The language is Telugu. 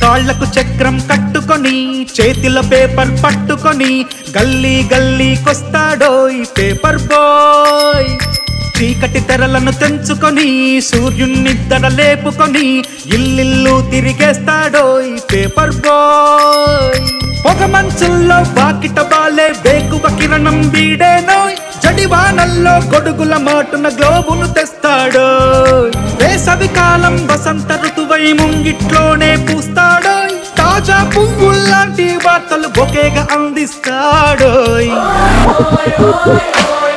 కాళ్లకు చక్రం కట్టుకొని చేతిలో పేపర్ పట్టుకొని గల్లీ గల్లీకొస్తాడో ఈ పేపర్ బాయ్ చీకటి తెరలను తెంచుకొని సూర్యున్నిద్దర లేపుకొని ఇల్లిల్లు తిరిగేస్తాడో ఈ పేపర్ బాయ్ పొగ మంచుల్లో వాకిట బాలే వేకువ కిరణం వీడేనోయ్ జడివానల్లో గొడుగుల మాటున గ్లోబును తెస్తాడో వేసవి కాలం వసంత ఋతువై ముంగిట్లోనే పూస్తాడో తాజా పువ్వుల్లాంటి వార్తలు బొకేగా అందిస్తాడోయ్ Oi, oi, oi,